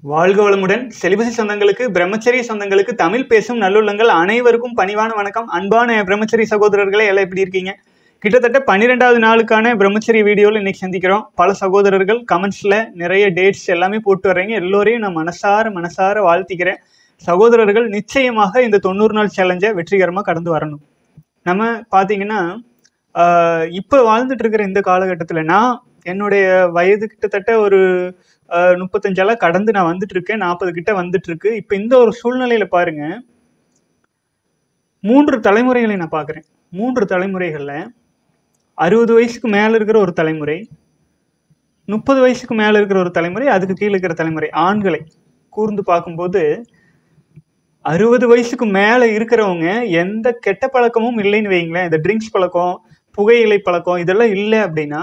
வாழ்க வளமுடன் செலிபசி சொந்தங்களுக்கு பிரம்மச்சரிய சொந்தங்களுக்கு தமிழ் பேசும் நல்லுள்ளங்கள் அனைவருக்கும் பணிவான வணக்கம் அன்பான பிரம்மச்சரி சகோதரர்களே எல்லாம் எப்படி இருக்கீங்க கிட்டத்தட்ட பன்னிரெண்டாவது நாளுக்கான பிரம்மச்சரி வீடியோவில் இன்னைக்கு சந்திக்கிறோம் பல சகோதரர்கள் கமெண்ட்ஸில் நிறைய டேட்ஸ் எல்லாமே போட்டு வர்றீங்க எல்லோரையும் நான் மனசார மனசார வாழ்த்திக்கிறேன் சகோதரர்கள் நிச்சயமாக இந்த தொண்ணூறு நாள் சேலஞ்சை வெற்றிகரமாக கடந்து வரணும் நம்ம பார்த்தீங்கன்னா ஆஹ் இப்போ வாழ்ந்துட்டு இருக்கிற இந்த காலகட்டத்தில் நான் என்னுடைய வயது கிட்டத்தட்ட ஒரு ஆஹ் முப்பத்தஞ்செல்லாம் கடந்து நான் வந்துட்டு இருக்கேன் நாற்பது கிட்ட வந்துட்டு இருக்கு இப்போ இந்த ஒரு சூழ்நிலையில பாருங்க மூன்று தலைமுறைகளை நான் பார்க்குறேன் மூன்று தலைமுறைகளில் அறுபது வயசுக்கு மேலே இருக்கிற ஒரு தலைமுறை முப்பது வயசுக்கு மேலே இருக்கிற ஒரு தலைமுறை அதுக்கு கீழே இருக்கிற தலைமுறை ஆண்களை கூர்ந்து பார்க்கும்போது அறுபது வயசுக்கு மேலே இருக்கிறவங்க எந்த கெட்ட பழக்கமும் இல்லைன்னு வைங்களேன் இந்த ட்ரிங்க்ஸ் பழக்கம் புகையிலை பழக்கம் இதெல்லாம் இல்லை அப்படின்னா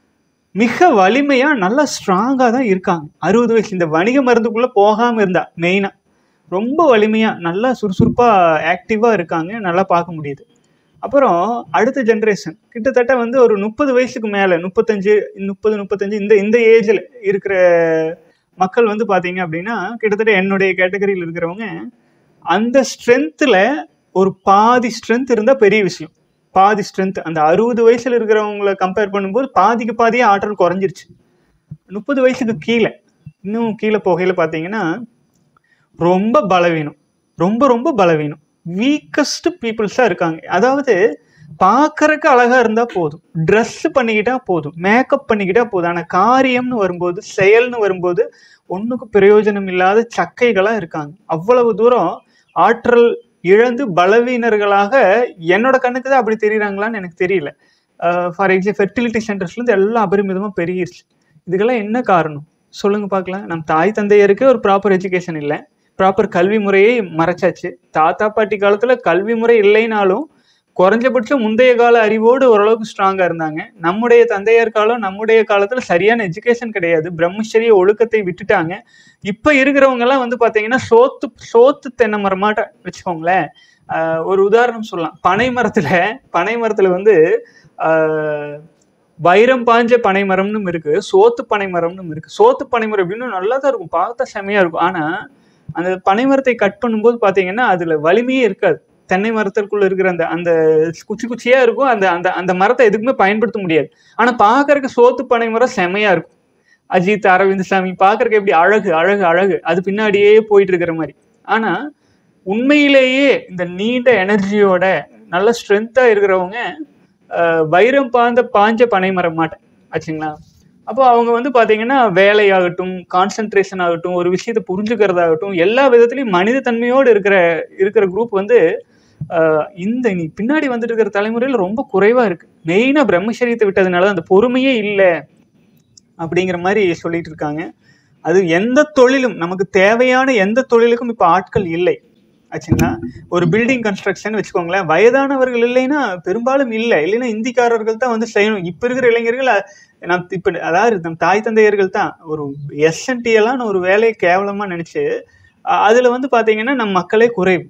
மிக வலிமையா நல்லா ஸ்ட்ராங்கா தான் இருக்காங்க அறுபது வயசு இந்த வணிக மருந்துக்குள்ள போகாம இருந்தா மெயினா ரொம்ப வலிமையா நல்லா சுறுசுறுப்பா ஆக்டிவா இருக்காங்க நல்லா பார்க்க முடியுது அப்புறம் அடுத்த ஜென்ரேஷன் கிட்டத்தட்ட வந்து ஒரு முப்பது வயசுக்கு மேல முப்பத்தஞ்சு முப்பது முப்பத்தஞ்சு இந்த இந்த ஏஜ்ல இருக்கிற மக்கள் வந்து பாத்தீங்க அப்படின்னா கிட்டத்தட்ட என்னுடைய கேட்டகரியில் இருக்கிறவங்க அந்த ஸ்ட்ரென்த்தில் ஒரு பாதி ஸ்ட்ரென்த் இருந்தால் பெரிய விஷயம் பாதி ஸ்ட்ரென்த் அந்த அறுபது வயசுல இருக்கிறவங்கள கம்பேர் பண்ணும்போது பாதிக்கு பாதியே ஆற்றல் குறைஞ்சிருச்சு முப்பது வயசுக்கு கீழே இன்னும் கீழே போகையில் பார்த்தீங்கன்னா ரொம்ப பலவீனம் ரொம்ப ரொம்ப பலவீனம் வீக்கஸ்ட் பீப்புள்ஸாக இருக்காங்க அதாவது பார்க்கறக்கு அழகா இருந்தா போதும் ட்ரெஸ் பண்ணிக்கிட்டா போதும் மேக்கப் பண்ணிக்கிட்டா போதும் ஆனால் காரியம்னு வரும்போது செயல்னு வரும்போது ஒன்றுக்கு பிரயோஜனம் இல்லாத சக்கைகளா இருக்காங்க அவ்வளவு தூரம் ஆற்றல் இழந்து பலவீனர்களாக என்னோட கண்ணுக்கு தான் அப்படி தெரியுறாங்களான்னு எனக்கு தெரியல ஃபார் எக்ஸாம்பிள் ஃபெர்டிலிட்டி சென்டர்ஸ்லேருந்து எல்லாம் அபரிமிதமாக பெருகிருச்சு இதுக்கெல்லாம் என்ன காரணம் சொல்லுங்க பார்க்கலாம் நம் தாய் தந்தையருக்கு ஒரு ப்ராப்பர் எஜுகேஷன் இல்லை ப்ராப்பர் கல்வி முறையை மறைச்சாச்சு தாத்தா பாட்டி காலத்தில் கல்வி முறை இல்லைனாலும் குறைஞ்சபட்சம் முந்தைய கால அறிவோடு ஓரளவுக்கு ஸ்ட்ராங்காக இருந்தாங்க நம்முடைய தந்தையர் காலம் நம்முடைய காலத்தில் சரியான எஜுகேஷன் கிடையாது பிரம்மச்சரிய ஒழுக்கத்தை விட்டுட்டாங்க இப்போ இருக்கிறவங்க எல்லாம் வந்து பார்த்தீங்கன்னா சோத்து சோத்து தென்னை மரமாட்ட வச்சுக்கோங்களேன் ஆஹ் ஒரு உதாரணம் சொல்லலாம் பனை மரத்துல பனை மரத்துல வந்து ஆஹ் வைரம் பாஞ்ச பனை மரம்னு இருக்கு சோத்து பனை மரம்னு இருக்கு சோத்து பனை மரம் அப்படின்னு நல்லா தான் இருக்கும் பார்த்தா செமையா இருக்கும் ஆனா அந்த பனை மரத்தை கட் பண்ணும்போது பார்த்தீங்கன்னா அதுல வலிமையே இருக்காது தென்னை மரத்திற்குள்ள இருக்கிற அந்த அந்த குச்சி குச்சியா இருக்கும் அந்த அந்த அந்த மரத்தை எதுக்குமே பயன்படுத்த முடியாது ஆனா பார்க்கறதுக்கு சோத்து பனை மரம் செமையா இருக்கும் அஜித் அரவிந்த் சாமி பார்க்கறதுக்கு எப்படி அழகு அழகு அழகு அது பின்னாடியே போயிட்டு இருக்கிற மாதிரி ஆனா உண்மையிலேயே இந்த நீண்ட எனர்ஜியோட நல்ல ஸ்ட்ரென்த்தா இருக்கிறவங்க ஆஹ், வைரம் பாந்த பாஞ்ச பனை மரம் மாட்டேன் ஆச்சுங்களா அப்போ அவங்க வந்து பாத்தீங்கன்னா வேலையாகட்டும் கான்சென்ட்ரேஷன் ஆகட்டும் ஒரு விஷயத்தை புரிஞ்சுக்கிறதாகட்டும் எல்லா விதத்துலையும் மனித தன்மையோடு இருக்கிற இருக்கிற குரூப் வந்து ஆஹ், இந்த நீ பின்னாடி வந்துட்டு இருக்கிற தலைமுறையில் ரொம்ப குறைவா இருக்கு மெயினா பிரம்மச்சரியத்தை விட்டதுனால தான் அந்த பொறுமையே இல்லை அப்படிங்கிற மாதிரி சொல்லிட்டு இருக்காங்க அது எந்த தொழிலும் நமக்கு தேவையான எந்த தொழிலுக்கும் இப்போ ஆட்கள் இல்லை ஆச்சுங்களா ஒரு பில்டிங் கன்ஸ்ட்ரக்ஷன் வச்சுக்கோங்களேன் வயதானவர்கள் இல்லைன்னா பெரும்பாலும் இல்லை இல்லைன்னா இந்திக்காரர்கள் தான் வந்து செய்யணும் இப்போ இருக்கிற இளைஞர்கள் அ- நம் இப்போ அதாவது நம் தாய் தந்தையர்கள் தான் ஒரு எஸ்என்டி எல்லாம் ஒரு வேலையை கேவலமாக நினச்சி அதில் வந்து பார்த்தீங்கன்னா நம் மக்களே குறைவு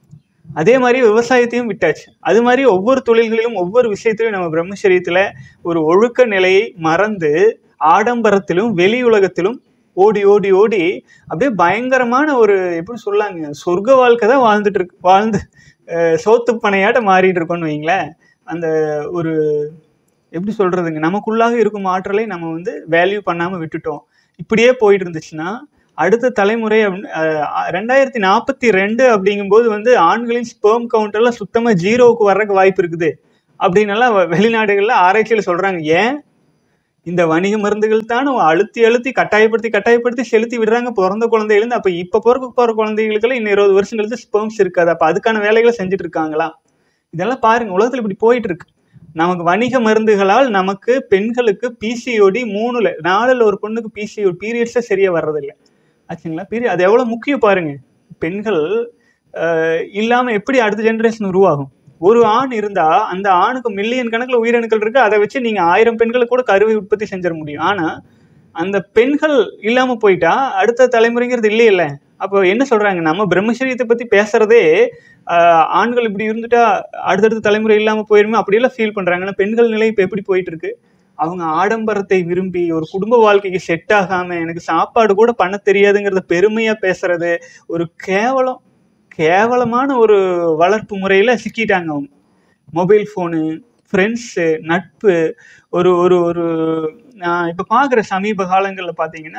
அதே மாதிரி விவசாயத்தையும் விட்டாச்சு அது மாதிரி ஒவ்வொரு தொழில்களிலும் ஒவ்வொரு விஷயத்திலும் நம்ம பிரம்மச்சரியத்தில் ஒரு ஒழுக்க நிலையை மறந்து ஆடம்பரத்திலும் வெளி உலகத்திலும் ஓடி ஓடி ஓடி அப்படியே பயங்கரமான ஒரு எப்படி சொல்லாங்க சொர்க்க வாழ்க்கை தான் வாழ்ந்துட்டு இருக்கு வாழ்ந்து அஹ், சோத்து பனையாட்ட மாறிட்டு இருக்கோம்னு வைங்களேன் அந்த ஒரு எப்படி சொல்றதுங்க நமக்குள்ளாக இருக்கும் ஆற்றலை நம்ம வந்து வேல்யூ பண்ணாம விட்டுட்டோம் இப்படியே போயிட்டு இருந்துச்சுன்னா அடுத்த தலைமுறை அப்படின்னு- அஹ், ரெண்டாயிரத்தி நாற்பத்தி ரெண்டு அப்படிங்கும்போது வந்து ஆண்களின் ஸ்பெர்ம் கவுண்ட் எல்லாம் சுத்தமா ஜீரோவுக்கு வர்றதுக்கு வாய்ப்பு இருக்குது அப்படின்னு எல்லாம் வெ- வெளிநாடுகள்ல ஆராய்ச்சியில சொல்றாங்க ஏன் இந்த வணிக மருந்துகள் தான் அழுத்தி அழுத்தி கட்டாயப்படுத்தி கட்டாயப்படுத்தி செலுத்தி விடுறாங்க பிறந்த குழந்தையிலேருந்து அப்ப இப்ப பிறக்க போற குழந்தைகளுக்கெல்லாம் இன்னும் இருபது வருஷம் கழிச்சு ஸ்பெர்ம்ஸ் இருக்காது அப்ப அதுக்கான வேலைகளை செஞ்சுட்டு இருக்காங்களா இதெல்லாம் பாருங்க உலகத்துல இப்படி போயிட்டு இருக்கு நமக்கு வணிக மருந்துகளால் நமக்கு பெண்களுக்கு பிசிஓடி மூணுல நாலுல ஒரு பொண்ணுக்கு பிசிஓடி பீரியட்ஸே சரியா வர்றதில்லை ஆச்சுங்களா பீரியட் அது எவ்வளவு முக்கியம் பாருங்க பெண்கள் அஹ், இல்லாம எப்படி அடுத்த ஜெனரேஷன் உருவாகும் ஒரு ஆண் இருந்தா அந்த ஆணுக்கு மில்லியன் கணக்குல உயிரணுக்கள் இருக்கு அதை வச்சு நீங்க ஆயிரம் பெண்களுக்கு கூட கருவை உற்பத்தி செஞ்சிட முடியும் ஆனா அந்த பெண்கள் இல்லாம போயிட்டா அடுத்த தலைமுறைங்கிறது இல்லையே இல்ல அப்போ என்ன சொல்றாங்க நம்ம பிரம்மச்சரியத்தை பத்தி பேசுறதே ஆஹ், ஆண்கள் இப்படி இருந்துட்டா அடுத்தடுத்த தலைமுறை இல்லாம போயிருமே அப்படியெல்லாம் ஃபீல் பண்றாங்க ஆனா பெண்கள் நிலை இப்ப எப்படி போயிட்டு இருக்கு அவங்க ஆடம்பரத்தை விரும்பி ஒரு குடும்ப வாழ்க்கைக்கு செட் ஆகாம எனக்கு சாப்பாடு கூட பண்ண தெரியாதுங்கிறத பெருமையா பேசுறது ஒரு கேவலம் கேவலமான ஒரு வளர்ப்பு முறையில சிக்கிட்டாங்க அவங்க மொபைல் ஃபோனு ஃப்ரெண்ட்ஸு நட்பு ஒரு ஒரு ஒரு நான் இப்போ பார்க்குற சமீப காலங்களில் பார்த்தீங்கன்னா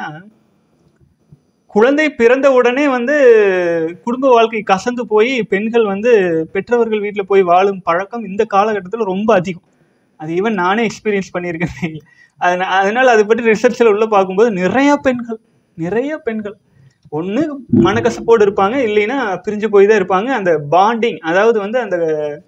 குழந்தை பிறந்த உடனே வந்து குடும்ப வாழ்க்கை கசந்து போய் பெண்கள் வந்து பெற்றவர்கள் வீட்டில் போய் வாழும் பழக்கம் இந்த காலகட்டத்தில் ரொம்ப அதிகம் அது ஈவன் நானே எக்ஸ்பீரியன்ஸ் பண்ணியிருக்கேன் அதனால அதனால அதை பற்றி ரிசர்ச்சில் உள்ள பார்க்கும்போது நிறைய பெண்கள் நிறைய பெண்கள் ஒன்று மனக்கசப்போடு இருப்பாங்க இல்லைன்னா பிரிஞ்சு போய் தான் இருப்பாங்க அந்த பாண்டிங் அதாவது வந்து அந்த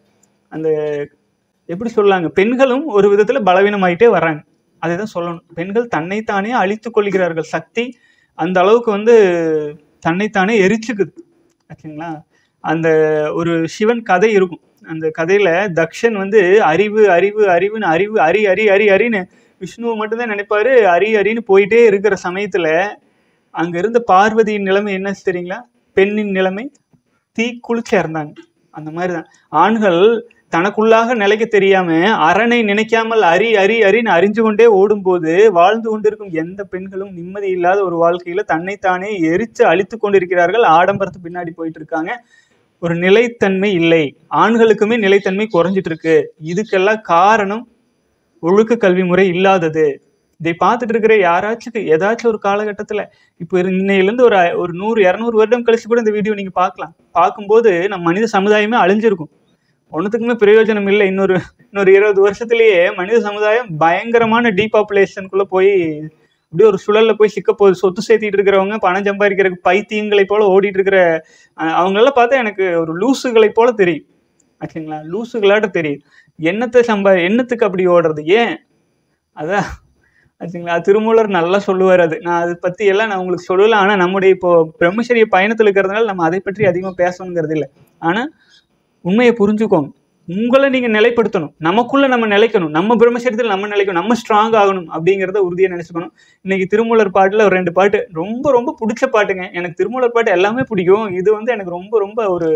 அந்த எப்படி சொல்லாங்க பெண்களும் ஒரு விதத்தில் பலவீனமாயிட்டே வர்றாங்க அதை தான் சொல்லணும் பெண்கள் தன்னைத்தானே அழித்துக் கொள்கிறார்கள் சக்தி அந்த அளவுக்கு வந்து தன்னைத்தானே எரிச்சுக்குது ஆச்சுங்களா அந்த ஒரு சிவன் கதை இருக்கும் அந்த கதையில தக்ஷன் வந்து அறிவு அறிவு அறிவுன்னு அறிவு அரி அரி அரி அரின்னு விஷ்ணுவை மட்டும்தான் நினைப்பாரு அரி அரின்னு போயிட்டே இருக்கிற சமயத்துல அங்க இருந்த பார்வதியின் நிலைமை என்ன தெரியுங்களா பெண்ணின் நிலைமை தீ குளிச்சு இறந்தாங்க அந்த மாதிரி தான் ஆண்கள் தனக்குள்ளாக நிலைக்க தெரியாம அரணை நினைக்காமல் அரி அரி அரின்னு அறிஞ்சு கொண்டே ஓடும்போது வாழ்ந்து கொண்டிருக்கும் எந்த பெண்களும் நிம்மதி இல்லாத ஒரு வாழ்க்கையில தன்னைத்தானே எரிச்சு அழித்து கொண்டிருக்கிறார்கள் ஆடம்பரத்து பின்னாடி போயிட்டு இருக்காங்க ஒரு நிலைத்தன்மை இல்லை ஆண்களுக்குமே நிலைத்தன்மை குறைஞ்சிட்டு இருக்கு இதுக்கெல்லாம் காரணம் ஒழுக்க கல்வி முறை இல்லாதது இதை பார்த்துட்டு இருக்கிற யாராச்சும் ஏதாச்சும் ஒரு காலகட்டத்துல இப்போ இரு- இன்னையிலிருந்து ஒரு அ- ஒரு நூறு இரநூறு வருடம் கழிச்சு கூட இந்த வீடியோ நீங்க பார்க்கலாம் பார்க்கும்போது நம்ம மனித சமுதாயமே அழிஞ்சிருக்கும் ஒன்றுத்துக்குமே பிரயோஜனம் இல்லை இன்னொரு இன்னொரு இருபது வருஷத்துலயே மனித சமுதாயம் பயங்கரமான டீபாப்புலேஷனுக்குள்ள போய் அப்படியே ஒரு சுழல்ல போய் சிக்க போகுது சொத்து சேர்த்திட்டு இருக்கிறவங்க பணம் சம்பாதிக்கிறதுக்கு பைத்தியங்களை போல ஓடிட்டு இருக்கிற அஹ், அவங்களெல்லாம் பார்த்தா எனக்கு ஒரு லூசுகளை போல தெரியும் ஆச்சுங்களா லூசுகளாட்ட தெரியும் என்னத்தை சம்பா என்னத்துக்கு அப்படி ஓடுறது ஏன் அதான் ஆச்சுங்களா திருமூலர் நல்லா சொல்லுவார் அது நான் அதை பற்றி எல்லாம் நான் உங்களுக்கு சொல்லல ஆனால் நம்முடைய இப்போ பிரம்மச்சரிய பயணத்தில் இருக்கிறதுனால நம்ம அதை பற்றி அதிகமாக பேசணுங்கிறது இல்லை ஆனால் உண்மையை புரிஞ்சுக்கோங்க உங்களை நீங்கள் நிலைப்படுத்தணும் நமக்குள்ள நம்ம நிலைக்கணும் நம்ம பிரம்மச்சரியத்தில் நம்ம நிலைக்கணும் நம்ம ஸ்ட்ராங் ஆகணும் அப்படிங்கிறத உறுதியாக நினச்சிக்கணும் இன்னைக்கு திருமூலர் பாட்டில் ஒரு ரெண்டு பாட்டு ரொம்ப ரொம்ப பிடிச்ச பாட்டுங்க எனக்கு திருமூலர் பாட்டு எல்லாமே பிடிக்கும் இது வந்து எனக்கு ரொம்ப ரொம்ப ஒரு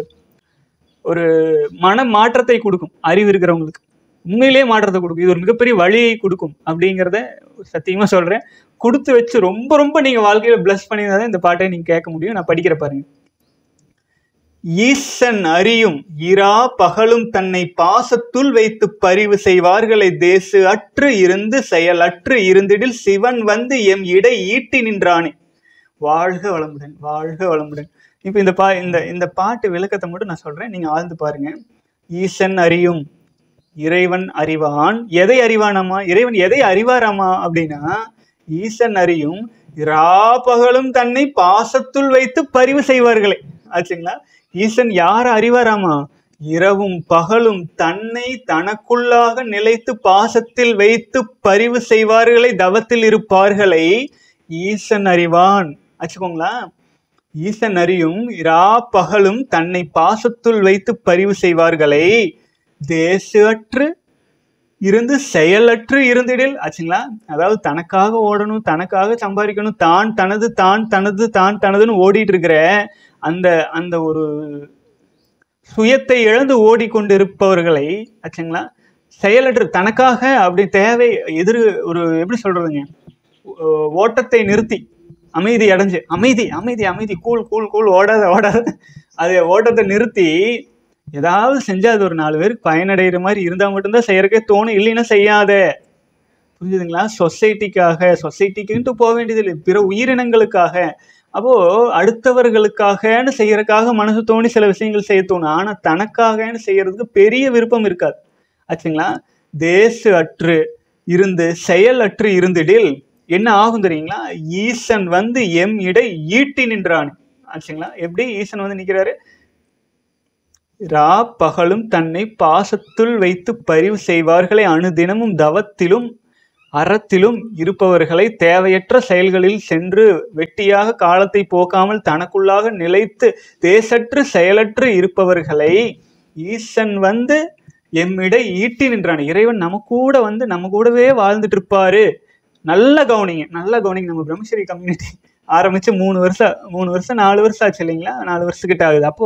ஒரு மன மாற்றத்தை கொடுக்கும் அறிவு இருக்கிறவங்களுக்கு உண்மையிலேயே மாற்றத்தை கொடுக்கும் இது ஒரு மிகப்பெரிய வழியை கொடுக்கும் அப்படிங்கிறத சத்தியமா சொல்றேன் கொடுத்து வச்சு ரொம்ப ரொம்ப நீங்க வாழ்க்கையில பிளஸ் பண்ணியிருந்தா தான் இந்த பாட்டை நீங்க கேட்க முடியும் நான் படிக்கிற பாருங்க ஈசன் அறியும் இரா பகலும் தன்னை பாசத்துள் வைத்து பரிவு செய்வார்களை தேசு அற்று இருந்து செயலற்று இருந்திடில் சிவன் வந்து எம் இடை ஈட்டி நின்றானே வாழ்க வளமுடன் வாழ்க வளமுடன் இப்போ இந்த பா இந்த இந்த பாட்டு விளக்கத்தை மட்டும் நான் சொல்றேன் நீங்க ஆழ்ந்து பாருங்க ஈசன் அறியும் இறைவன் அறிவான் எதை அறிவானாமா இறைவன் எதை அறிவாராமா அப்படின்னா ஈசன் அறியும் இரா பகலும் தன்னை பாசத்துள் வைத்து பரிவு செய்வார்களே ஆச்சுங்களா ஈசன் யார அறிவாராமா இரவும் பகலும் தன்னை தனக்குள்ளாக நிலைத்து பாசத்தில் வைத்து பரிவு செய்வார்களை தவத்தில் இருப்பார்களை ஈசன் அறிவான் ஆச்சுக்கோங்களா ஈசன் அறியும் இரா பகலும் தன்னை பாசத்துள் வைத்து பரிவு செய்வார்களை தேசற்று இருந்து செயலற்று இருந்திடில் ஆச்சுங்களா அதாவது தனக்காக ஓடணும் தனக்காக சம்பாதிக்கணும் தான் தனது தான் தனது தான் தனதுன்னு ஓடிட்டு இருக்கிற அந்த அந்த ஒரு சுயத்தை இழந்து ஓடிக்கொண்டிருப்பவர்களை ஆச்சுங்களா செயலற்று தனக்காக அப்படி தேவை எதிர் ஒரு எப்படி சொல்றதுங்க ஓ- ஓட்டத்தை நிறுத்தி அமைதி அடைஞ்சு அமைதி அமைதி அமைதி கூல் கூல் கூல் ஓடாத ஓடாத அது ஓட்டத்தை நிறுத்தி ஏதாவது செஞ்சா அது ஒரு நாலு பேருக்கு பயனடைகிற மாதிரி இருந்தா மட்டும்தான் செய்யறக்கே தோணும் இல்லைன்னா செய்யாத புரிஞ்சுதுங்களா சொசைட்டிக்காக சொசைட்டிக்குன்ட்டு போக வேண்டியதில்லை பிற உயிரினங்களுக்காக அப்போ அடுத்தவர்களுக்காகன்னு செய்யறதுக்காக மனசு தோணி சில விஷயங்கள் செய்ய தோணும் ஆனா தனக்காகன்னு செய்யறதுக்கு பெரிய விருப்பம் இருக்காது ஆச்சுங்களா தேசு அற்று இருந்து செயலற்று இருந்திடில் என்ன ஆகும் தெரியுங்களா ஈசன் வந்து எம் இடை ஈட்டி நின்றான் ஆச்சுங்களா எப்படி ஈசன் வந்து நிக்கிறாரு ரா பகலும் தன்னை பாசத்துள் வைத்து பரிவு செய்வார்களை அணுதினமும் தவத்திலும் அறத்திலும் இருப்பவர்களை தேவையற்ற செயல்களில் சென்று வெட்டியாக காலத்தை போக்காமல் தனக்குள்ளாக நிலைத்து தேசற்று செயலற்று இருப்பவர்களை ஈசன் வந்து எம்மிடை ஈட்டி நின்றான் இறைவன் நம்ம கூட வந்து நம்ம கூடவே வாழ்ந்துட்டு இருப்பாரு நல்ல கவனிங்க நல்ல கவனிங்க நம்ம பிரம்மச்சரி கம்யூனிட்டி ஆரம்பிச்சு மூணு வருஷம் மூணு வருஷம் நாலு வருஷம் ஆச்சு இல்லைங்களா நாலு வருஷத்துக்கிட்ட ஆகுது அப்போ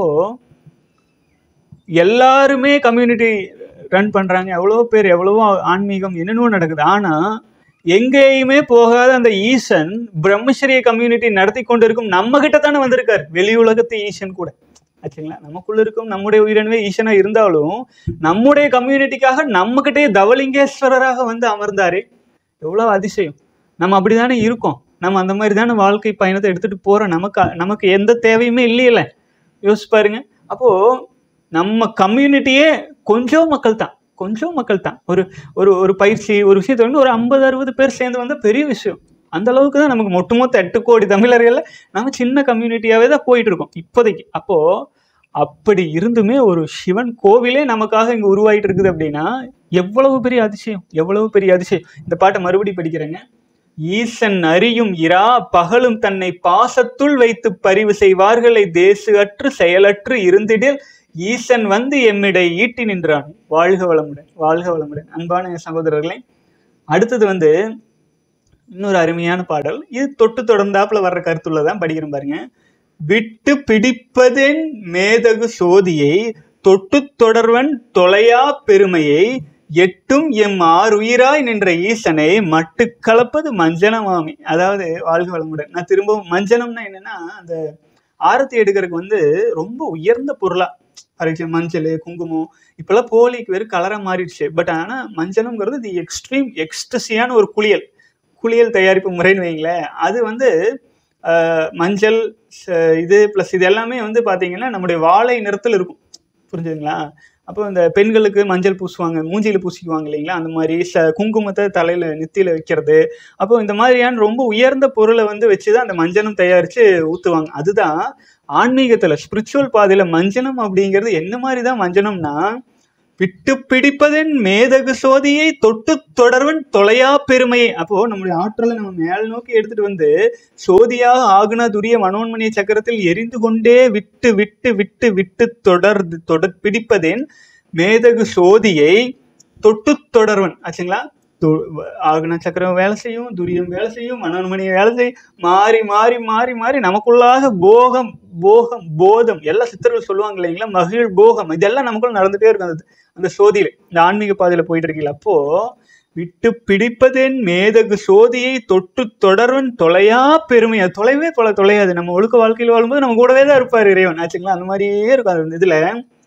எல்லாருமே கம்யூனிட்டி ரன் பண்றாங்க எவ்வளோ பேர் எவ்வளவோ ஆன்மீகம் என்னென்னவோ நடக்குது ஆனா எங்கேயுமே போகாத அந்த ஈசன் பிரம்மச்சரிய கம்யூனிட்டி நடத்தி கொண்டிருக்கும் நம்ம கிட்ட தானே வந்திருக்கார் வெளி உலகத்து ஈசன் கூட ஆச்சுங்களா நமக்குள்ள இருக்கும் நம்முடைய உயிரினவே ஈசனா இருந்தாலும் நம்முடைய கம்யூனிட்டிக்காக நம்ம கிட்டே தவலிங்கேஸ்வரராக வந்து அமர்ந்தாரே எவ்வளவு அதிசயம் நம்ம அப்படிதானே இருக்கோம் நம்ம அந்த மாதிரி தானே வாழ்க்கை பயணத்தை எடுத்துட்டு போறோம் நமக்கு நமக்கு எந்த தேவையுமே இல்லையில யோசிச்சு பாருங்க அப்போ நம்ம கம்யூனிட்டியே கொஞ்சம் மக்கள் தான் கொஞ்சம் மக்கள் தான் ஒரு ஒரு ஒரு பயிற்சி ஒரு விஷயத்தை வந்து ஒரு ஐம்பது அறுபது பேர் சேர்ந்து வந்தால் பெரிய விஷயம் அந்த அளவுக்கு தான் நமக்கு ஒட்டுமொத்த எட்டு கோடி தமிழர்கள்ல நம்ம சின்ன கம்யூனிட்டியாவே தான் போயிட்டு இருக்கோம் இப்போதைக்கு அப்போ அப்படி இருந்துமே ஒரு சிவன் கோவிலே நமக்காக இங்க உருவாயிட்டு இருக்குது அப்படின்னா எவ்வளவு பெரிய அதிசயம் எவ்வளவு பெரிய அதிசயம் இந்த பாட்டை மறுபடி படிக்கிறேங்க ஈசன் அறியும் இரா பகலும் தன்னை பாசத்துள் வைத்து பரிவு செய்வார்களை தேசு அற்று செயலற்று இருந்திடில் ஈசன் வந்து எம்மிடை ஈட்டி நின்றான் வாழ்க வளமுடன் வாழ்க வளமுடன் அன்பான சகோதரர்களே அடுத்தது வந்து இன்னொரு அருமையான பாடல் இது தொட்டு தொடர்ந்தாப்புல வர்ற கருத்துள்ள தான் படிக்கிறேன் பாருங்க விட்டு பிடிப்பதென் மேதகு சோதியை தொட்டு தொடர்வன் தொலையா பெருமையை எட்டும் எம் ஆறுயிராய் நின்ற ஈசனை மட்டு கலப்பது மஞ்சனமாமி அதாவது வாழ்க வளமுடன் நான் திரும்பவும் மஞ்சனம்னா என்னன்னா அந்த ஆரத்தி எடுக்கிறதுக்கு வந்து ரொம்ப உயர்ந்த பொருளா ஃபார் எக்ஸாம்பிள் மஞ்சள் குங்குமம் இப்பெல்லாம் போலிக்கு வெறும் கலராக மாறிடுச்சு பட் ஆனால் மஞ்சனம்ங்கிறது தி எக்ஸ்ட்ரீம் எக்ஸ்டசியான ஒரு குளியல் குளியல் தயாரிப்பு முறைன்னு வைங்களேன் அது வந்து ஆஹ், மஞ்சள் ச- இது ப்ளஸ் இது எல்லாமே வந்து பார்த்தீங்கன்னா நம்முடைய வாழை நிறத்தில் இருக்கும் புரிஞ்சுதுங்களா அப்போ இந்த பெண்களுக்கு மஞ்சள் பூசுவாங்க மூஞ்சியில் பூசிக்குவாங்க இல்லைங்களா அந்த மாதிரி ச குங்குமத்தை தலையில் நெத்தியில் வைக்கிறது அப்போ இந்த மாதிரியான ரொம்ப உயர்ந்த பொருளை வந்து வச்சு தான் அந்த மஞ்சனம் தயாரித்து ஊற்றுவாங்க அதுதான் ஆன்மீகத்தில் ஸ்பிரிச்சுவல் பாதையில் மஞ்சனம் அப்படிங்கிறது என்ன மாதிரி தான் மஞ்சனம்னா விட்டு பிடிப்பதன் மேதகு சோதியை தொட்டு தொடர்வன் தொலையா பெருமையை அப்போ நம்முடைய ஆற்றலை நம்ம மேல் நோக்கி எடுத்துட்டு வந்து சோதியாக ஆகுனா துரிய மனோன்மணிய சக்கரத்தில் எரிந்து கொண்டே விட்டு விட்டு விட்டு விட்டு தொடர்ந்து தொடர் பிடிப்பதேன் மேதகு சோதியை தொட்டு தொடர்வன் ஆச்சுங்களா து- ஆகுன சக்கரம் வேலை செய்யும் துரியம் வேலை செய்யும் மனோன்மணி வேலை செய்யும் மாறி மாறி மாறி மாறி நமக்குள்ளாக போகம் போகம் போதம் எல்லா சித்தர்கள் சொல்லுவாங்க இல்லைங்களா மகிழ் போகம் இதெல்லாம் நமக்குள்ள நடந்துட்டே இருக்கும் அந்த அந்த சோதியில இந்த ஆன்மீக பாதையில போயிட்டு இருக்கீங்களா அப்போ விட்டு பிடிப்பதென் மேதகு சோதியை தொட்டு தொடர்வன் தொலையா பெருமை அது தொலைவே தொலை தொலையாது நம்ம ஒழுக்க வாழ்க்கையில் வாழும்போது நம்ம கூடவே தான் இருப்பார் இறைவன் ஆச்சுங்களா அந்த மாதிரியே இருக்கும் அந்த இதுல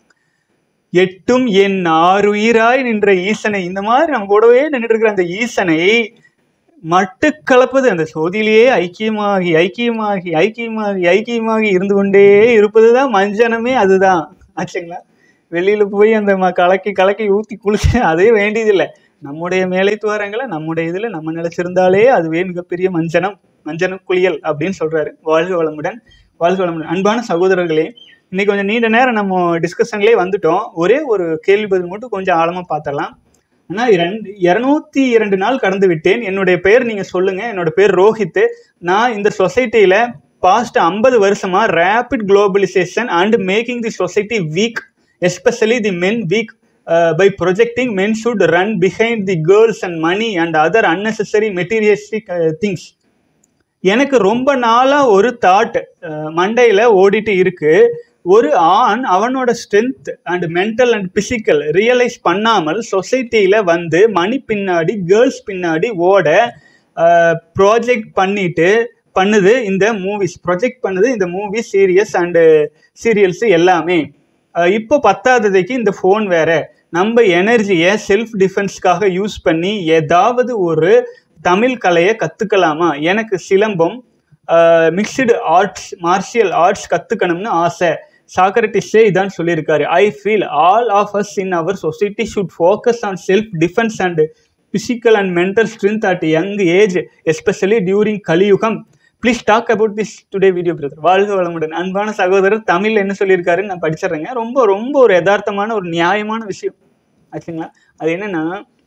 எட்டும் என் ஆறுயிராய் நின்ற ஈசனை இந்த மாதிரி நம்ம கூடவே நின்றுட்டு இருக்கிற அந்த ஈசனை மட்டு கலப்பது அந்த சோதியிலேயே ஐக்கியமாகி ஐக்கியமாகி ஐக்கியமாகி ஐக்கியமாகி இருந்து கொண்டே இருப்பதுதான் மஞ்சனமே அதுதான் ஆச்சுங்களா வெளியில போய் அந்த ம- கலக்கி கலக்கி ஊத்தி குளிச்சு அதே வேண்டியதில்லை நம்முடைய மேலை துவாரங்களை நம்முடைய இதுல நம்ம நிலைச்சிருந்தாலே அதுவே மிகப்பெரிய மஞ்சனம் மஞ்சன குளியல் அப்படின்னு சொல்றாரு வாழ்க வளமுடன் வாழ்க வளமுடன் அன்பான சகோதரர்களே இன்னைக்கு கொஞ்சம் நீண்ட நேரம் நம்ம டிஸ்கஷன்லேயே வந்துட்டோம் ஒரே ஒரு கேள்வி பதில் மட்டும் கொஞ்சம் ஆழமா பார்த்தலாம் ஆனா இரண்டு இரநூத்தி இரண்டு நாள் கடந்து விட்டேன் என்னுடைய பெயர் நீங்க சொல்லுங்க என்னோட பேர் ரோஹித் நான் இந்த சொசைட்டில பாஸ்ட் ஐம்பது வருஷமா rapid globalisation and making the society weak especially the men weak by projecting men should run behind the girls and money and other unnecessary materialistic things எனக்கு ரொம்ப நாளா ஒரு தாட் மண்டையில ஓடிட்டு இருக்கு ஒரு ஆண் அவனோட strength and mental and physical realise பண்ணாமல் சொசைட்டியில வந்து மணி பின்னாடி கேர்ள்ஸ் பின்னாடி ஓட ப்ராஜெக்ட் பண்ணிட்டு பண்ணுது இந்த மூவிஸ் ப்ரொஜெக்ட் பண்ணுது இந்த மூவி சீரியஸ் அண்டு சீரியல்ஸ் எல்லாமே அஹ் இப்போ பத்தாததைக்கு இந்த ஃபோன் வேற நம்ம எனர்ஜியை செல்ஃப் டிஃபென்ஸ்க்காக யூஸ் பண்ணி ஏதாவது ஒரு தமிழ் கலையை கற்றுக்கலாமா எனக்கு silambam mixed arts martial arts கற்றுக்கணும்னு ஆசை சாக்ரட்டிஸே இதான் சொல்லியிருக்காரு I feel all of us in our society should focus on self defence and physical and mental strength at young age especially during Kaliyugam please talk about this today video brother வாழ்க வளமுடன் அன்பான சகோதரர் தமிழ்ல என்ன சொல்லியிருக்காருன்னு நான் படிச்சிடுறேங்க ரொம்ப ரொம்ப ஒரு யதார்த்தமான ஒரு நியாயமான விஷயம் ஆச்சுங்களா அது என்னன்னா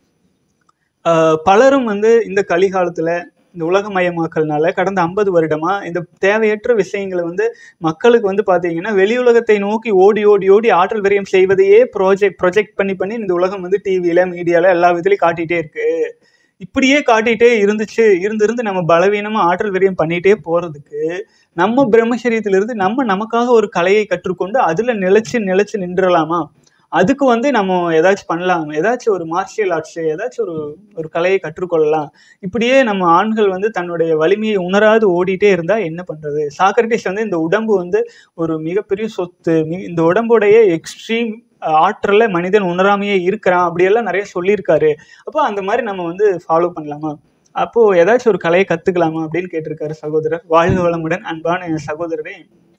ஆஹ் பலரும் வந்து இந்த கலிகாலத்துல இந்த உலகமயமாக்கல்னால கடந்த ஐம்பது வருடமா இந்த தேவையற்ற விஷயங்களை வந்து மக்களுக்கு வந்து பாத்தீங்கன்னா வெளி உலகத்தை நோக்கி ஓடி ஓடி ஓடி ஆற்றல் விரயம் செய்வதையே ப்ராஜெக்ட் ப்ரொஜெக்ட் பண்ணி பண்ணி இந்த உலகம் வந்து டிவியில மீடியால எல்லா விதத்துலையும் காட்டிட்டே இருக்கு இப்படியே காட்டிட்டே இருந்துச்சு இருந்திருந்து நம்ம பலவீனமா ஆற்றல் விரயம் பண்ணிட்டே போறதுக்கு நம்ம பிரம்மச்சரியத்திலிருந்து நம்ம நமக்காக ஒரு கலையை கற்றுக்கொண்டு அதுல நிலைச்சு நிலைச்சு நின்றலாமா அதுக்கு வந்து நம்ம ஏதாச்சும் பண்ணலாம் ஏதாச்சும் ஒரு மார்ஷியல் ஆர்ட்ஸ் ஏதாச்சும் ஒரு ஒரு கலையை கற்றுக்கொள்ளலாம் இப்படியே நம்ம ஆண்கள் வந்து தன்னுடைய வலிமையை உணராது ஓடிட்டே இருந்தா என்ன பண்றது சாக்ரட்டிஸ் வந்து இந்த உடம்பு வந்து ஒரு மிகப்பெரிய சொத்து மி- இந்த உடம்புடைய எக்ஸ்ட்ரீம் ஆற்றல்ல மனிதன் உணராமையே இருக்கிறான் அப்படியெல்லாம் நிறைய சொல்லியிருக்காரு அப்போ அந்த மாதிரி நம்ம வந்து ஃபாலோ பண்ணலாமா அப்போ ஏதாச்சும் ஒரு கலையை கத்துக்கலாமா அப்படின்னு கேட்டிருக்காரு சகோதரர் வாழ்க வளமுடன் அன்பான என் சகோதரரே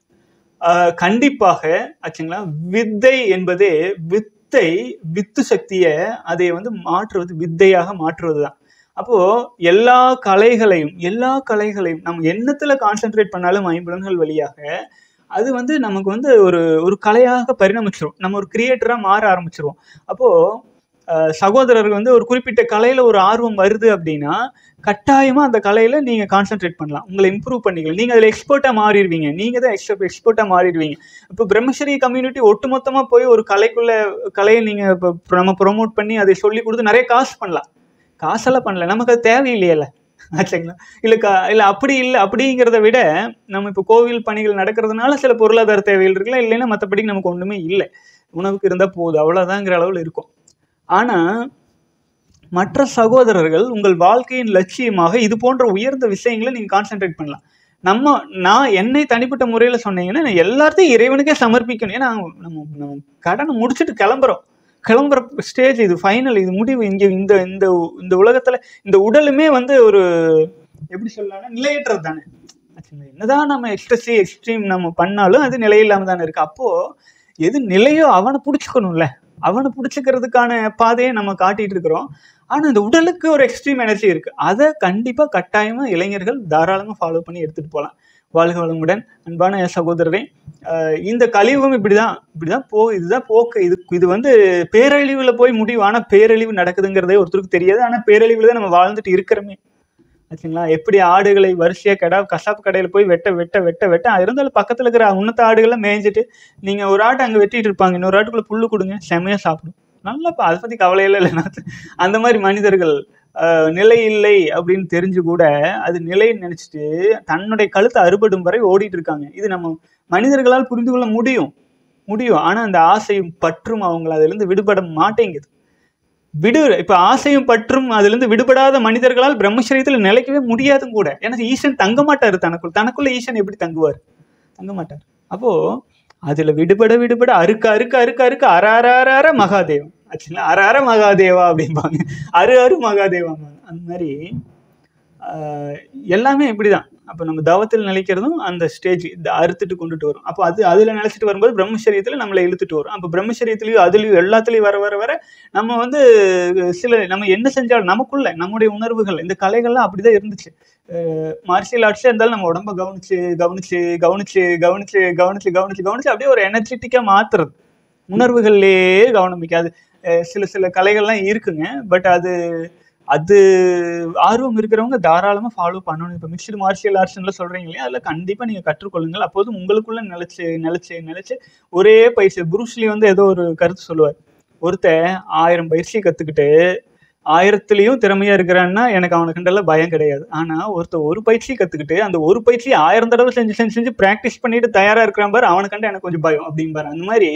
ஆஹ் கண்டிப்பாக ஆச்சுங்களா வித்தை என்பதே வித்தை வித்து சக்தியை அதை வந்து மாற்றுவது வித்தையாக மாற்றுவது தான் அப்போ எல்லா கலைகளையும் எல்லா கலைகளையும் நம்ம எண்ணத்துல கான்சென்ட்ரேட் பண்ணாலும் ஐம்புலன்கள் வழியாக அது வந்து நமக்கு வந்து ஒரு ஒரு கலையாக பரிணமிச்சிரும் நம்ம ஒரு கிரியேட்டரா மாற ஆரம்பிச்சிருவோம் அப்போ அஹ், சகோதரருக்கு வந்து ஒரு குறிப்பிட்ட கலையில ஒரு ஆர்வம் வருது அப்படின்னா கட்டாயமா அந்த கலையில நீங்க கான்சென்ட்ரேட் பண்ணலாம் உங்களை இம்ப்ரூவ் பண்ணிக்கலாம் நீங்க அதுல எக்ஸ்பர்ட்டா மாறிடுவீங்க நீங்க தான் எக்ஸ்பர்ட் எக்ஸ்பர்ட்டா மாறிடுவீங்க இப்போ பிரம்மச்சரி கம்யூனிட்டி ஒட்டுமொத்தமா போய் ஒரு கலைக்குள்ள கலையை நீங்க இப்போ நம்ம ப்ரோமோட் பண்ணி அதை சொல்லி கொடுத்து நிறைய காசு பண்ணலாம் காசெல்லாம் பண்ணல நமக்கு அது தேவையில்லையல்ல ஆச்சுங்களா இல்லை கா இல்லை அப்படி இல்லை அப்படிங்கிறத விட நம்ம இப்போ கோவில் பணிகள் நடக்கிறதுனால சில பொருளாதார தேவைகள் இருக்கலாம் இல்லைன்னா மற்றபடி நமக்கு ஒன்றுமே இல்லை உணவுக்கு இருந்தால் போதும் அவ்வளோதாங்கிற அளவில் இருக்கும் ஆனால் மற்ற சகோதரர்கள் உங்கள் வாழ்க்கையின் லட்சியமாக இது போன்ற உயர்ந்த விஷயங்களை நீங்கள் கான்சென்ட்ரேட் பண்ணலாம் நம்ம நான் என்னை தனிப்பட்ட முறையில் சொன்னீங்கன்னா நான் எல்லாத்தையும் இறைவனுக்கே சமர்ப்பிக்கணும் ஏன்னா நம்ம நம்ம கடனை முடிச்சுட்டு கிளம்புறோம் கிளம்புற ஸ்டேஜ் இது ஃபைனல் இது முடிவு இங்கே இந்த இந்த இந்த உலகத்தில் இந்த உடலுமே வந்து ஒரு எப்படி சொல்லலாம்னா நிலையற்றது தானே ஆச்சுங்களா? என்னதான் நம்ம எக்ஸ்ட்ரஸி எக்ஸ்ட்ரீம் நம்ம பண்ணாலும் அது நிலையில்லாம தானே இருக்கு அப்போ எது நிலையோ அவனை பிடிச்சிக்கணும்ல அவனை பிடிச்சிக்கிறதுக்கான பாதையை நம்ம காட்டிட்டு இருக்கிறோம் ஆனா இந்த உடலுக்கு ஒரு எக்ஸ்ட்ரீம் எனர்ஜி இருக்கு அதை கண்டிப்பா கட்டாயமா இளைஞர்கள் தாராளமா ஃபாலோ பண்ணி எடுத்துட்டு போகலாம் வாழ்க வளமுடன் அன்பான என் சகோதரரே ஆஹ் இந்த கலியுகம் இப்படிதான் இப்படிதான் போ இதுதான் போக்கு இது இது வந்து பேரழிவுல போய் முடிவு ஆனா பேரழிவு நடக்குதுங்கிறதே ஒருத்தருக்கு தெரியாது ஆனா பேரழிவுல தான் நம்ம வாழ்ந்துட்டு இருக்கிறோமே ஆச்சுங்களா எப்படி ஆடுகளை வரிசையா கடா கசாப்பு கடையில போய் வெட்ட வெட்ட வெட்ட வெட்ட அது இருந்தாலும் பக்கத்துல இருக்கிற உன்னத்த ஆடுகளை மேய்ஞ்சிட்டு நீங்க ஒரு ஆட்டை அங்க வெட்டிட்டு இருப்பாங்க இன்னொரு ஆட்டுக்குள்ள புல்லு கொடுங்க செமையா சாப்பிடும் நல்லா பா- அதை பத்தி கவலையில இல்லை நான் அந்த மாதிரி மனிதர்கள் ஆஹ், நிலை இல்லை அப்படின்னு தெரிஞ்சு கூட அது நிலைன்னு நினைச்சிட்டு தன்னுடைய கழுத்தை அறுபடும் வரை ஓடிட்டு இருக்காங்க இது நம்ம மனிதர்களால் புரிந்து கொள்ள முடியும் முடியும் ஆனா அந்த ஆசையும் பற்றும் அவங்கள அதுல இருந்து விடுபட மாட்டேங்குது விடு இப்ப ஆசையும் பற்றும் அதுல இருந்து விடுபடாத மனிதர்களால் பிரம்மச்சரியத்துல நிலைக்கவே முடியாதும் கூட ஏன்னா ஈசன் தங்க மாட்டாரு தனக்குள் தனக்குள்ள ஈசன் எப்படி தங்குவார் தங்க மாட்டார் அப்போ அதுல விடுபட விடுபட அறுக்க அறுக்க அறுக்க அறுக்க அர அர அர அர மகாதேவம் ஆக்சுவலா அர அர மகாதேவா அப்படிம்பாங்க அரு அரு மகாதேவாங்க அந்த மாதிரி ஆஹ், எல்லாமே இப்படிதான் அப்போ நம்ம தவத்தில் நிலைக்கிறதும் அந்த ஸ்டேஜ் இந்த அறுத்துட்டு கொண்டுட்டு வரும் அப்போ அது அதில் நிலைச்சிட்டு வரும்போது பிரம்மச்சரியத்தில் நம்மளை இழுத்துட்டு வரும் அப்போ பிரம்மச்சரியத்துலையும் அதுலேயும் எல்லாத்துலேயும் வர வர வர நம்ம வந்து சில நம்ம என்ன செஞ்சாலும் நமக்குள்ள நம்முடைய உணர்வுகள் இந்த கலைகள்லாம் அப்படிதான் இருந்துச்சு மார்ஷியல் ஆர்ட்ஸே இருந்தாலும் நம்ம உடம்ப கவனிச்சு கவனிச்சு கவனிச்சு கவனிச்சு கவனிச்சு கவனிச்சு கவனிச்சு அப்படியே ஒரு எனர்ஜெட்டிக்கா மாத்துறது உணர்வுகள்லேயே கவனம் வைக்காது அஹ் சில சில கலைகள்லாம் இருக்குங்க பட் அது அது ஆர்வம் இருக்கிறவங்க தாராளமா ஃபாலோ பண்ணணும் இப்போ மிக்சடு மார்ஷியல் ஆர்ட்ஸ்ல சொல்றீங்க இல்லையா அதில் கண்டிப்பா நீங்க கற்றுக்கொள்ளுங்கள் அப்போது உங்களுக்குள்ள நிலைச்சு நிலைச்சு நிலைச்சு ஒரே பயிற்சி புருஷ்லி வந்து ஏதோ ஒரு கருத்து சொல்லுவார் ஒருத்தன் ஆயிரம் பயிற்சி கத்துக்கிட்டு ஆயிரத்துலயும் திறமையா இருக்கிறான்னா எனக்கு அவனுக்கு கண்டெல்லாம் பயம் கிடையாது ஆனா ஒருத்தர் ஒரு பயிற்சி கத்துக்கிட்டு அந்த ஒரு பயிற்சி ஆயிரம் தடவை செஞ்சு செஞ்சு செஞ்சு பிராக்டிஸ் பண்ணிட்டு தயாரா இருக்கிறான் பாரு அவனுக்கு கண்டு எனக்கு கொஞ்சம் பயம் அப்படிம்பாரு அந்த மாதிரி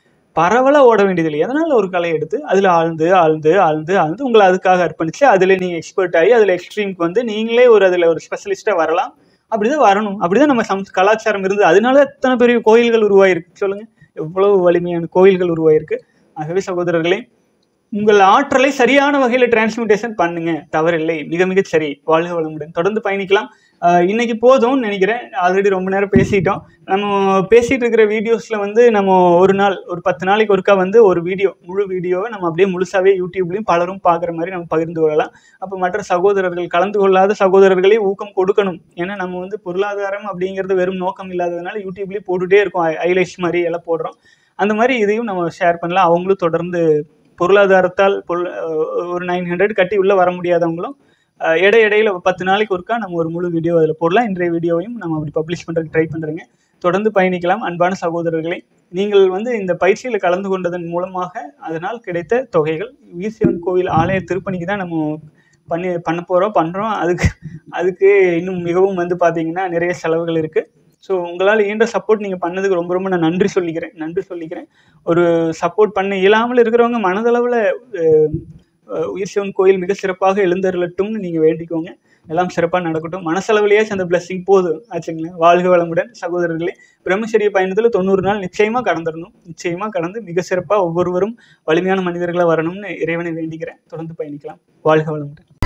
பரவலா ஓட வேண்டியது இல்லை எதனால ஒரு கலை எடுத்து அதுல ஆழ்ந்து ஆழ்ந்து ஆழ்ந்து ஆழ்ந்து உங்களை அதுக்காக அர்ப்பணிச்சு அதுல நீங்க எக்ஸ்பர்ட் ஆகி அதுல எக்ஸ்ட்ரீம்க்கு வந்து நீங்களே ஒரு அதுல ஒரு ஸ்பெஷலிஸ்டா வரலாம் அப்படிதான் வரணும் அப்படிதான் நம்ம சம் கலாச்சாரம் இருந்தது அதனால எத்தனை பெரிய கோயில்கள் உருவாயிருக்கு சொல்லுங்க எவ்வளவு வலிமையான கோயில்கள் உருவாயிருக்கு ஆகவே சகோதரர்களே உங்கள் ஆற்றலை சரியான வகையில டிரான்ஸ்மிட்டேஷன் பண்ணுங்க தவறில்லை மிக மிக சரி வாழ்க வளமுடன் தொடர்ந்து பயணிக்கலாம் ஆஹ் இன்னைக்கு போதும்னு நினைக்கிறேன் ஆல்ரெடி ரொம்ப நேரம் பேசிட்டோம் நம்ம பேசிட்டு இருக்கிற வீடியோஸ்ல வந்து நம்ம ஒரு நாள் ஒரு பத்து நாளைக்கு ஒருக்கா வந்து ஒரு வீடியோ முழு வீடியோவை நம்ம அப்படியே முழுசாவே யூடியூப்லயும் பலரும் பார்க்குற மாதிரி நம்ம பகிர்ந்து கொள்ளலாம் அப்போ மற்ற சகோதரர்கள் கலந்து கொள்ளாத சகோதரர்களே ஊக்கம் கொடுக்கணும் ஏன்னா நம்ம வந்து பொருளாதாரம் அப்படிங்கிறது வெறும் நோக்கம் இல்லாததுனால யூடியூப்லயே போட்டுட்டே இருக்கோம் ஐலைஷ் மாதிரி எல்லாம் போடுறோம் அந்த மாதிரி இதையும் நம்ம ஷேர் பண்ணலாம் அவங்களும் தொடர்ந்து பொருளாதாரத்தால் பொருள் அஹ் ஒரு நைன் ஹண்ட்ரட் கட்டி உள்ளே வர முடியாதவங்களும் அஹ் இடை இடையில ஒரு பத்து நாளைக்கு ஒருக்கா நம்ம ஒரு முழு வீடியோ அதில் போடலாம் இன்றைய வீடியோவையும் நம்ம அப்படி பப்ளிஷ் பண்ணுறதுக்கு ட்ரை பண்ணுறேங்க தொடர்ந்து பயணிக்கலாம் அன்பான சகோதரர்களே நீங்கள் வந்து இந்த பயிற்சியில் கலந்து கொண்டதன் மூலமாக அதனால் கிடைத்த தொகைகள் வீசிவன் கோவில் ஆலய திருப்பணிக்கு தான் நம்ம பண்ணி பண்ண போகிறோம் பண்ணுறோம் அதுக்கு அதுக்கு இன்னும் மிகவும் வந்து பார்த்தீங்கன்னா நிறைய செலவுகள் இருக்குது ஸோ உங்களால் ஈன்ற சப்போர்ட் நீங்கள் பண்ணதுக்கு ரொம்ப ரொம்ப நான் நன்றி சொல்லிக்கிறேன் நன்றி சொல்லிக்கிறேன் ஒரு சப்போர்ட் பண்ண இயலாமல் இருக்கிறவங்க மனதளவில் உயிர் சிவன் கோயில் மிக சிறப்பாக எழுந்தருளட்டும்னு நீங்கள் வேண்டிக்கோங்க எல்லாம் சிறப்பாக நடக்கட்டும் மனசளவிலேயே அந்த பிளஸ்ஸிங் போதும் ஆச்சுங்களேன் வாழ்க வளமுடன் சகோதரர்களே பிரம்மச்சரிய பயணத்தில் தொண்ணூறு நாள் நிச்சயமாக கடந்துடணும் நிச்சயமாக கடந்து மிக சிறப்பாக ஒவ்வொருவரும் வலிமையான மனிதர்களாக வரணும்னு இறைவனை வேண்டிக்கிறேன் தொடர்ந்து பயணிக்கலாம் வாழ்க வளமுடன்